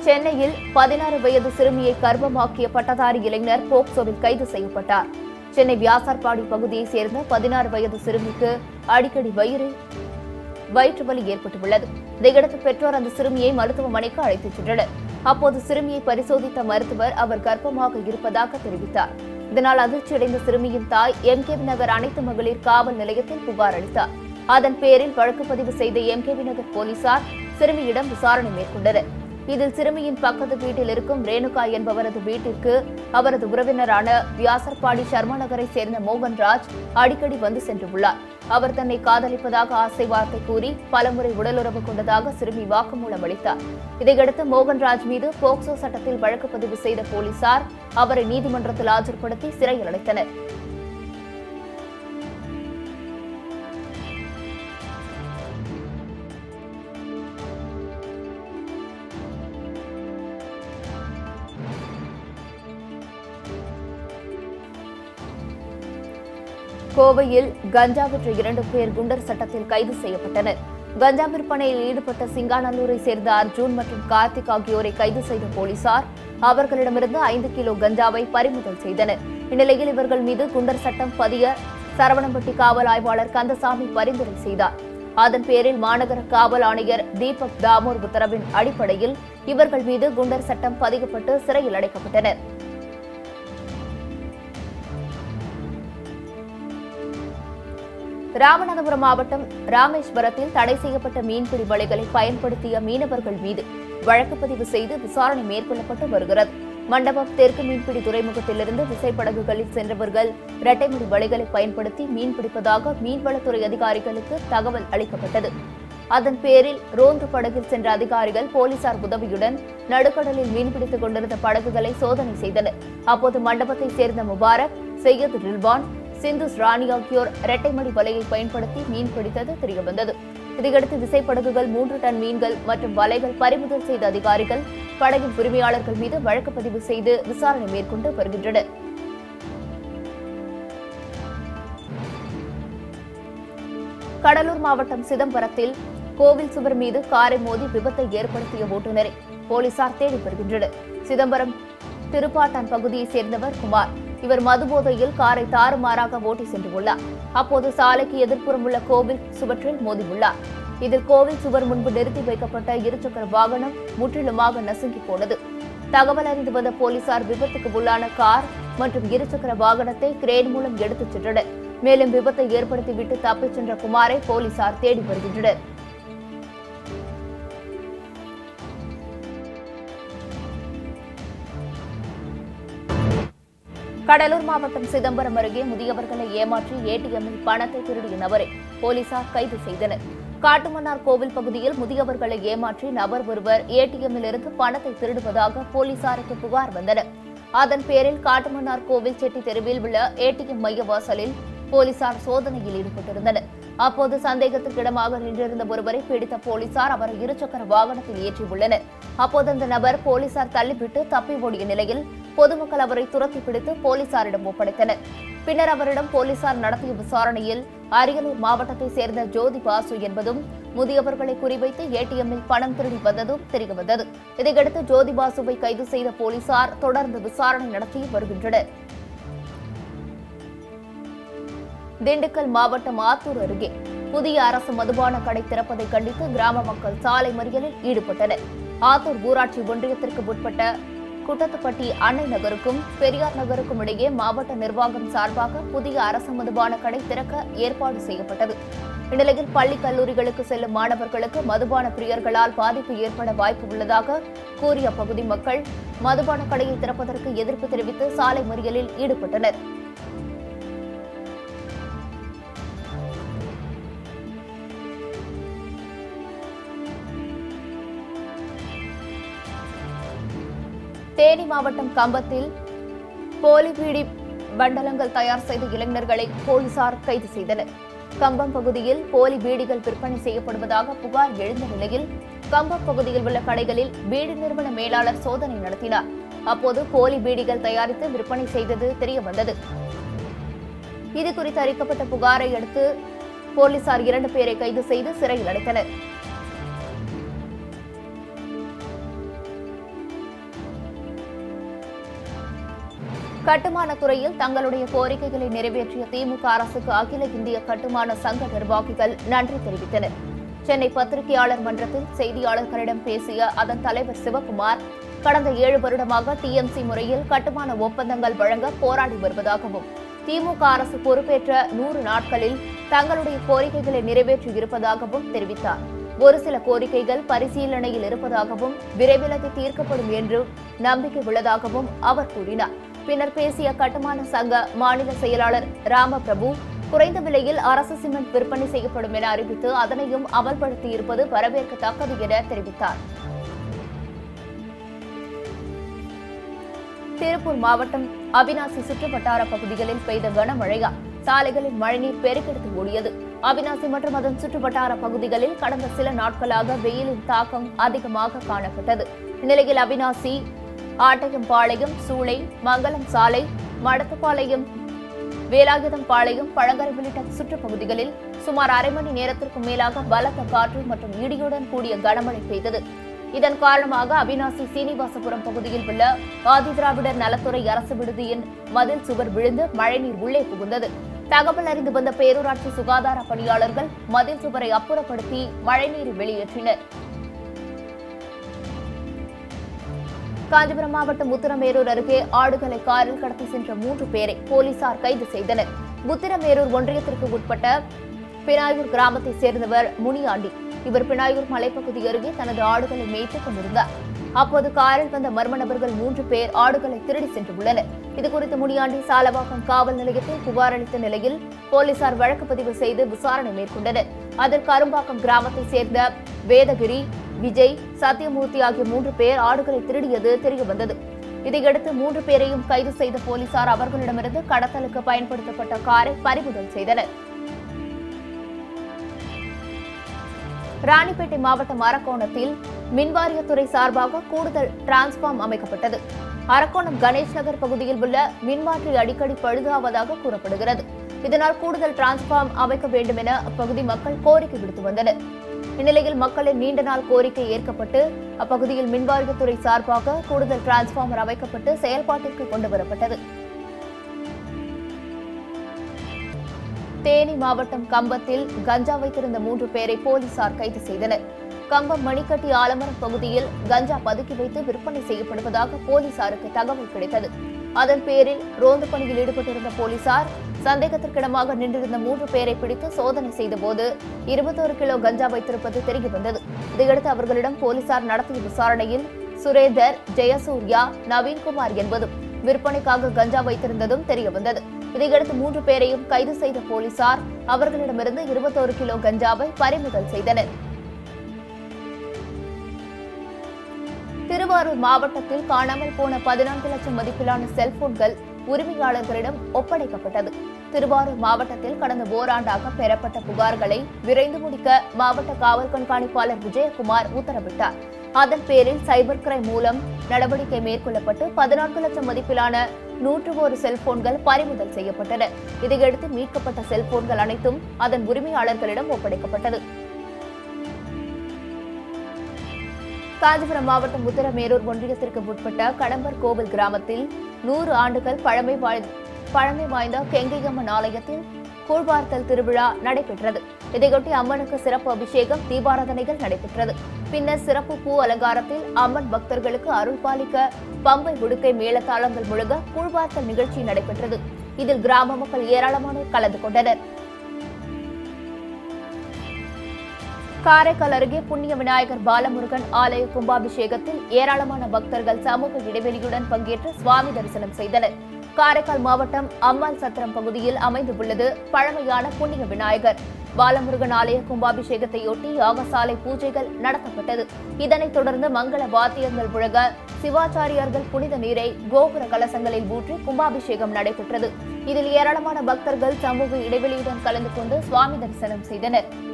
சென்னையில் பதினாறு வயது சிறுமியை கர்ப்பமாக்கிய பட்டதாரி இளைஞர் போக்சோவில் கைது செய்யப்பட்டார் சென்னை வியாசார்பாடி பகுதியைச் சேர்ந்த பதினாறு வயது சிறுமிக்கு அடிக்கடி வயிறு வயிற்று வலி ஏற்பட்டுள்ளது இதையடுத்து பெற்றோர் அந்த சிறுமியை மருத்துவமனைக்கு அழைத்துச் சென்றனர் அப்போது சிறுமியை பரிசோதித்த மருத்துவர் அவர் கர்ப்பமாக இருப்பதாக தெரிவித்தார் இதனால் அதிர்ச்சியடைந்த சிறுமியின் தாய் எம்கேவி நகர் அனைத்து மகளிர் காவல் நிலையத்தில் புகார் அளித்தார் அதன் பேரில் வழக்கு பதிவு செய்த எம்கேவி நகர் போலீசார் சிறுமியிடம் விசாரணை மேற்கொண்டனர் இதில் சிறுமியின் பக்கத்து வீட்டில் இருக்கும் ரேணுகா என்பவரது வீட்டிற்கு அவரது உறவினரான வியாசர்பாடி சர்மா நகரை சேர்ந்த மோகன்ராஜ் அடிக்கடி வந்து சென்றுள்ளார் அவர் தன்னை காதலிப்பதாக ஆசை வார்த்தை கூறி பலமுறை உடலுறவு கொண்டதாக சிறுமி வாக்குமூலம் அளித்தார் இதையடுத்து மோகன்ராஜ் மீது போக்சோ சட்டத்தில் வழக்கு பதிவு செய்த போலீசார் அவரை நீதிமன்றத்தில் ஆஜர்படுத்தி சிறையில் அடைத்தனர் கோவையில் கஞ்சா விற்ற இரண்டு பேர் குண்டர் சட்டத்தில் கைது செய்யப்பட்டனர் கஞ்சா விற்பனையில் ஈடுபட்ட சிங்காநல்லூரை சேர்ந்த அர்ஜுன் மற்றும் கார்த்திக் ஆகியோரை கைது செய்த போலீசார் அவர்களிடமிருந்து ஐந்து கிலோ கஞ்சாவை பறிமுதல் செய்தனர் இந்நிலையில் இவர்கள் மீது குண்டர் சட்டம் பதிய சரவணம்பட்டி காவல் ஆய்வாளர் கந்தசாமி பரிந்துரை செய்தார் அதன் பேரில் மாநகர காவல் ஆணையர் தீபக் தாமோர் உத்தரவின் அடிப்படையில் இவர்கள் மீது குண்டர் சட்டம் பதிக்கப்பட்டு சிறையில் அடைக்கப்பட்டனர் ராமநாதபுரம் மாவட்டம் ராமேஸ்வரத்தில் தடை செய்யப்பட்ட மீன்பிடி வலைகளை பயன்படுத்திய மீனவர்கள் மீது வழக்கு பதிவு செய்து விசாரணை மேற்கொள்ளப்பட்டு வருகிறது மண்டபம் தெற்கு மீன்பிடி துறைமுகத்திலிருந்து விசைப்படகுகளில் சென்றவர்கள் இரட்டைமுடி வலைகளை பயன்படுத்தி மீன் பிடிப்பதாக மீன்வளத்துறை அதிகாரிகளுக்கு தகவல் அளிக்கப்பட்டது அதன் பேரில் ரோந்து படகில் சென்ற அதிகாரிகள் போலீசார் உதவியுடன் நடுக்கடலில் மீன்பிடித்துக் கொண்டிருந்த படகுகளை சோதனை செய்தனர் அப்போது மண்டபத்தை சேர்ந்த முபாரக் சையத் ரில்வான் சிந்துஸ் ராணி ஆகியோர் இரட்டைமடி வலையை பயன்படுத்தி மீன் பிடித்தது தெரியவந்தது இதையடுத்து விசைப்படகுகள் மூன்று டன் மீன்கள் மற்றும் வலைகள் பறிமுதல் செய்த அதிகாரிகள் படகின் உரிமையாளர்கள் மீது வழக்கு பதிவு செய்து விசாரணை மேற்கொண்டு வருகின்றனர் கடலூர் மாவட்டம் சிதம்பரத்தில் கோவில் சுவர் மீது காரை மோதி விபத்தை ஏற்படுத்திய ஓட்டுநரை போலீசார் தேடி வருகின்றனர் சிதம்பரம் திருப்பாட்டான் பகுதியைச் சேர்ந்தவர் குமார் இவர் மதுபோதையில் காரை தாறுமாறாக ஓட்டி சென்றுள்ளார் அப்போது சாலைக்கு எதிர்ப்புறம் உள்ள கோவில் சுவற்றில் மோதியுள்ளார் இதில் கோவில் சுவர் முன்பு நிறுத்தி வைக்கப்பட்ட இருசக்கர வாகனம் முற்றிலுமாக நசுங்கி போனது தகவல் அறிந்து வந்த போலீசார் விபத்துக்கு உள்ளான கார் மற்றும் இருசக்கர வாகனத்தை கிரேன் மூலம் எடுத்துச் சென்றனர் மேலும் விபத்தை ஏற்படுத்திவிட்டு தப்பிச் சென்ற குமாரை போலீசார் தேடி வருகின்றனர் கடலூர் மாவட்டம் சிதம்பரம் அருகே முதியவர்களை ஏமாற்றி ஏடிஎம்மில் பணத்தை திருடிய நபரை போலீசார் கைது செய்தனர் காட்டுமன்னார் கோவில் பகுதியில் முதியவர்களை ஏமாற்றி நபர் ஒருவர் ஏடிஎம்மில் இருந்து பணத்தை திருடுவதாக போலீசாருக்கு புகார் வந்தன அதன் பேரில் காட்டுமன்னார் கோவில் செட்டி தெருவில் உள்ள ஏடிஎம் மைய வாசலில் போலீசார் சோதனையில் ஈடுபட்டிருந்தனர் அப்போது சந்தேகத்துக்கிடமாக நின்றிருந்த ஒருவரை பிடித்த போலீசார் அவரை இருசக்கர வாகனத்தில் ஏற்றியுள்ளனர் அப்போது அந்த நபர் போலீசார் தள்ளிவிட்டு தப்பி ஓடிய நிலையில் பொதுமக்கள் அவரை துரத்தி பிடித்து போலீசாரிடம் ஒப்படைத்தனர் பின்னர் அவரிடம் போலீசார் நடத்திய விசாரணையில் அரியலூர் மாவட்டத்தை சேர்ந்த ஜோதி பாசு என்பதும் முதியவர்களை குறிவைத்து ஏடிஎம்மில் பணம் திருடி வந்ததும் தெரியவந்தது இதையடுத்து ஜோதி பாசுவை கைது செய்த போலீசார் தொடர்ந்து விசாரணை நடத்தி வருகின்றனர் திண்டுக்கல் மாவட்டம் ஆத்தூர் அருகே புதிய அரசு மதுபான கடை திறப்பதை கண்டித்து கிராம மக்கள் சாலை மறியலில் ஈடுபட்டனர் ஆத்தூர் ஊராட்சி ஒன்றியத்திற்கு உட்பட்ட குட்டத்துப்பட்டி அன்னை நகருக்கும் பெரியார் நகருக்கும் இடையே மாவட்ட நிர்வாகம் சார்பாக புதிய அரசு மதுபான கடை திறக்க ஏற்பாடு செய்யப்பட்டது இந்நிலையில் பள்ளி கல்லூரிகளுக்கு செல்லும் மாணவர்களுக்கு மதுபான பிரியர்களால் பாதிப்பு ஏற்பட வாய்ப்பு உள்ளதாக கூறிய அப்பகுதி மக்கள் மதுபான கடையை திறப்பதற்கு எதிர்ப்பு தெரிவித்து சாலை மறியலில் ஈடுபட்டனர் தேனி மாவட்டம் கம்பத்தில் போலி பீடி பண்டலங்கள் தயார் செய்த இளைஞர்களை போலீசார் கைது செய்தனர் கம்பம் பகுதியில் போலி பீடிகள் விற்பனை செய்யப்படுவதாக புகார் எழுந்த நிலையில் கம்பம் பகுதியில் உள்ள கடைகளில் பீடி நிறுவன மேலாளர் சோதனை நடத்தினார் அப்போது போலி பீடிகள் தயாரித்து விற்பனை செய்தது தெரிய வந்தது இது குறித்து அளிக்கப்பட்ட புகாரை அடுத்து போலீசார் இரண்டு பேரை கைது செய்து சிறையில் அடைத்தனர் கட்டுமான துறையில் தங்களுடைய கோரிக்கைகளை நிறைவேற்றிய திமுக அரசுக்கு அகில இந்திய கட்டுமான சங்க நிர்வாகிகள் நன்றி தெரிவித்தனர் சென்னை பத்திரிகையாளர் மன்றத்தில் செய்தியாளர்களிடம் பேசிய அதன் தலைவர் சிவகுமார் கடந்த ஏழு வருடமாக டிஎம்சி முறையில் கட்டுமான ஒப்பந்தங்கள் வழங்க போராடி வருவதாகவும் திமுக அரசு பொறுப்பேற்ற நூறு நாட்களில் தங்களுடைய கோரிக்கைகளை நிறைவேற்றி இருப்பதாகவும் தெரிவித்தார் ஒரு சில கோரிக்கைகள் பரிசீலனையில் இருப்பதாகவும் விரைவில் அது தீர்க்கப்படும் என்று நம்பிக்கை உள்ளதாகவும் அவர் கூறினார் பின்னர் பேசிய கட்டுமான சங்க மாநில செயலாளர் ராமபிரபு குறைந்த விலையில் அரசு சிமெண்ட் விற்பனை செய்யப்படும் என அறிவித்து அதனையும் அமல்படுத்தி இருப்பது வரவேற்கத்தக்கது என தெரிவித்தார் திருப்பூர் மாவட்டம் அவினாசி சுற்றுவட்டார பகுதிகளில் பெய்த கனமழையால் சாலைகளில் மழைநீர் பெருக்கெடுத்து ஓடியது அவினாசி மற்றும் அதன் சுற்றுவட்டார பகுதிகளில் கடந்த சில நாட்களாக வெயிலின் தாக்கம் அதிகமாக காணப்பட்டது இந்நிலையில் அவினாசி ஆட்டையம்பாளையம் சூளை மங்கலம் சாலை மடத்துப்பாளையம் வேலாயுதம் பாளையம் பழங்கரை உள்ளிட்ட சுற்றுப்பகுதிகளில் சுமார் அரை மணி நேரத்திற்கும் மேலாக பலத்த காற்று மற்றும் இடியுடன் கூடிய கனமழை பெய்தது இதன் காரணமாக அவினாசி சீனிவாசபுரம் பகுதியில் உள்ள ஆதிதிராவிடர் நலத்துறை அரசு விடுதியின் மதில் சுவர் விழுந்து மழைநீர் உள்ளே புகுந்தது தகவல் அறிந்து வந்த பேரூராட்சி சுகாதார பணியாளர்கள் மதில் சுவரை அப்புறப்படுத்தி மழைநீரை வெளியேற்றினர் காஞ்சிபுரம் மாவட்டம் உத்திரமேரூர் அருகே ஆடுகளை காரில் கடத்தி சென்ற மூன்று பேரை போலீசார் கைது செய்தனர் உத்திரமேரூர் ஒன்றியத்திற்கு உட்பட்ட பினாயூர் கிராமத்தைச் சேர்ந்தவர் முனியாண்டி இவர் பினாயூர் மலைப்பகுதி அருகே தனது ஆடுகளை மேய்த்துக் கொண்டிருந்தார் அப்போது காரில் வந்த மர்ம நபர்கள் மூன்று பேர் ஆடுகளை திருடி சென்றுள்ளனர் இதுகுறித்து முனியாண்டி சாலவாக்கம் காவல் நிலையத்தில் புகார் அளித்த நிலையில் போலீசார் வழக்கு பதிவு செய்து விசாரணை மேற்கொண்டனர் அதற்கு அரும்பாக்கம் கிராமத்தைச் சேர்ந்த வேதகிரி விஜய் சத்யமூர்த்தி ஆகிய மூன்று பேர் ஆடுகளை திருடியது தெரியவந்தது இதையடுத்து மூன்று பேரையும் கைது செய்த போலீசார் அவர்களிடமிருந்து கடத்தலுக்கு பயன்படுத்தப்பட்ட காரை பறிமுதல் செய்தனர் ராணிப்பேட்டை மாவட்டம் அரக்கோணத்தில் மின்வாரியத்துறை சார்பாக கூடுதல் டிரான்ஸ்பார்ம் அமைக்கப்பட்டது அரக்கோணம் கணேஷ் நகர் பகுதியில் உள்ள மின்மாற்றி அடிக்கடி பழுதாவதாக கூறப்படுகிறது இதனால் கூடுதல் டிரான்ஸ்பார்ம் அமைக்க வேண்டும் என அப்பகுதி மக்கள் கோரிக்கை விடுத்து வந்தனர் இந்நிலையில் மக்களின் நீண்ட நாள் கோரிக்கை ஏற்கப்பட்டு அப்பகுதியில் மின்வாரியத்துறை சார்பாக கூடுதல் டிரான்ஸ்பார்மர் அமைக்கப்பட்டு செயல்பாட்டிற்கு கொண்டு வரப்பட்டது தேனி மாவட்டம் கம்பத்தில் கஞ்சா வைத்திருந்த மூன்று பேரை போலீசார் கைது செய்தனர் கம்பம் மணிக்கட்டி ஆலமரம் பகுதியில் கஞ்சா பதுக்கி வைத்து விற்பனை செய்யப்படுவதாக போலீசாருக்கு தகவல் கிடைத்தது அதன் பேரில் ரோந்து பணியில் ஈடுபட்டிருந்த போலீசார் சந்தேகத்திற்கிடமாக நின்றிருந்த மூன்று பேரை பிடித்து சோதனை செய்தபோது இருபத்தோரு கிலோ கஞ்சா வைத்திருப்பது தெரியவந்தது இதையடுத்து அவர்களிடம் போலீசார் நடத்திய விசாரணையில் சுரேந்தர் ஜெயசூர்யா நவீன்குமார் என்பதும் விற்பனைக்காக கஞ்சா வைத்திருந்ததும் தெரியவந்தது இதையடுத்து மூன்று பேரையும் கைது செய்த போலீசார் அவர்களிடமிருந்து இருபத்தோரு கிலோ கஞ்சாவை பறிமுதல் செய்தனர் திருவாரூர் மாவட்டத்தில் காணாமல் போன பதினான்கு லட்சம் மதிப்பிலான செல்போன்கள் உரிமையாளர்களிடம் ஒப்படைக்கப்பட்டது திருவாரூர் மாவட்டத்தில் கடந்த ஓராண்டாக பெறப்பட்ட புகார்களை விரைந்து முடிக்க மாவட்ட காவல் கண்காணிப்பாளர் விஜயகுமார் உத்தரவிட்டார் அதன் பேரில் சைபர் கிரைம் மூலம் நடவடிக்கை மேற்கொள்ளப்பட்டு பதினான்கு லட்சம் மதிப்பிலான நூற்று ஒரு செல்போன்கள் பறிமுதல் செய்யப்பட்டன இதையடுத்து மீட்கப்பட்ட செல்போன்கள் அனைத்தும் அதன் உரிமையாளர்களிடம் ஒப்படைக்கப்பட்டது காஞ்சிபுரம் மாவட்டம் உத்தரமேரூர் ஒன்றியத்திற்கு உட்பட்ட கடம்பர் கோவில் கிராமத்தில் நூறு ஆண்டுகள் பழமை வாய்- பழமை வாய்ந்த கெங்கையம்மன் ஆலயத்தில் கூழ்வார்த்தல் திருவிழா நடைபெற்றது இதையொட்டி அம்மனுக்கு சிறப்பு அபிஷேகம் தீபாராதனைகள் நடைபெற்றது பின்னர் சிறப்பு பூ அலங்காரத்தில் அம்மன் பக்தர்களுக்கு அருள் பாலிக்க பம்பை உடுக்கை மேளதாளங்கள் முழுக கூழ்வார்த்தல் நிகழ்ச்சி நடைபெற்றது இதில் கிராம மக்கள் ஏராளமானோர் கலந்து கொண்டனர் காரைக்கால் அருகே புண்ணிய விநாயகர் பாலமுருகன் ஆலய கும்பாபிஷேகத்தில் ஏராளமான பக்தர்கள் சமூக இடைவெளியுடன் பங்கேற்று சுவாமி தரிசனம் செய்தனர் காரைக்கால் மாவட்டம் அம்மாள் சத்திரம் பகுதியில் அமைந்துள்ளது பழமையான புண்ணிய விநாயகர் பாலமுருகன் ஆலய கும்பாபிஷேகத்தையொட்டி யாகசாலை பூஜைகள் நடத்தப்பட்டது இதனைத் தொடர்ந்து மங்கள வாத்தியங்கள் முழங்க சிவாச்சாரியார்கள் புனித நீரை கோபுர கலசங்களில் ஊற்றி கும்பாபிஷேகம் நடைபெற்றது இதில் ஏராளமான பக்தர்கள் சமூக இடைவெளியுடன் கலந்து கொண்டு சுவாமி தரிசனம் செய்தனர்